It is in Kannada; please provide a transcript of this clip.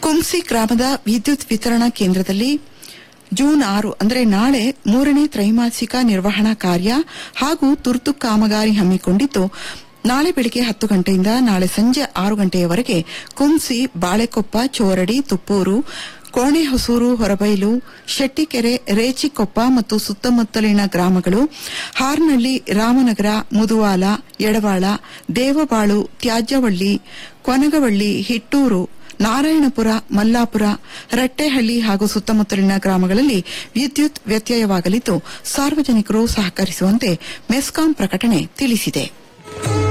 ಕುಂಸಿ ಗ್ರಾಮದ ವಿದ್ಯುತ್ ವಿತರಣಾ ಕೇಂದ್ರದಲ್ಲಿ ಜೂನ್ ಆರು ಅಂದರೆ ನಾಳೆ ಮೂರನೇ ತ್ರೈಮಾಸಿಕ ನಿರ್ವಹಣಾ ಕಾರ್ಯ ಹಾಗೂ ತುರ್ತು ಕಾಮಗಾರಿ ಹಮ್ಮಿಕೊಂಡಿದ್ದು ನಾಳೆ ಬೆಳಗ್ಗೆ ಹತ್ತು ಗಂಟೆಯಿಂದ ನಾಳೆ ಸಂಜೆ ಆರು ಗಂಟೆಯವರೆಗೆ ಕುಂಸಿ ಬಾಳೆಕೊಪ್ಪ ಚೋರಡಿ ತುಪ್ಪೂರು ಕೋಣೆಹೊಸೂರು ಹೊರಬೈಲು ಶೆಟ್ಟಿಕೆರೆ ರೇಚಿಕೊಪ್ಪ ಮತ್ತು ಸುತ್ತಮುತ್ತಲಿನ ಗ್ರಾಮಗಳು ಹಾರ್ನಳ್ಳಿ ರಾಮನಗರ ಮುದುವಾಲ ಎಡವಾಳ ದೇವಬಾಳು ತ್ಯಾಜ್ಯವಳ್ಳಿ ಕೊನಗವಳ್ಳಿ ಹಿಟ್ಟೂರು ನಾರಾಯಣಪುರ ಮಲ್ಲಾಪುರ ರಟ್ಟೆಹಳ್ಳಿ ಹಾಗೂ ಸುತ್ತಮುತ್ತಲಿನ ಗ್ರಾಮಗಳಲ್ಲಿ ವಿದ್ಯುತ್ ವ್ಯತ್ಯಯವಾಗಲಿದ್ದು ಸಾರ್ವಜನಿಕರು ಸಹಕರಿಸುವಂತೆ ಮೆಸ್ಕಾಂ ಪ್ರಕಟಣೆ ತಿಳಿಸಿದೆ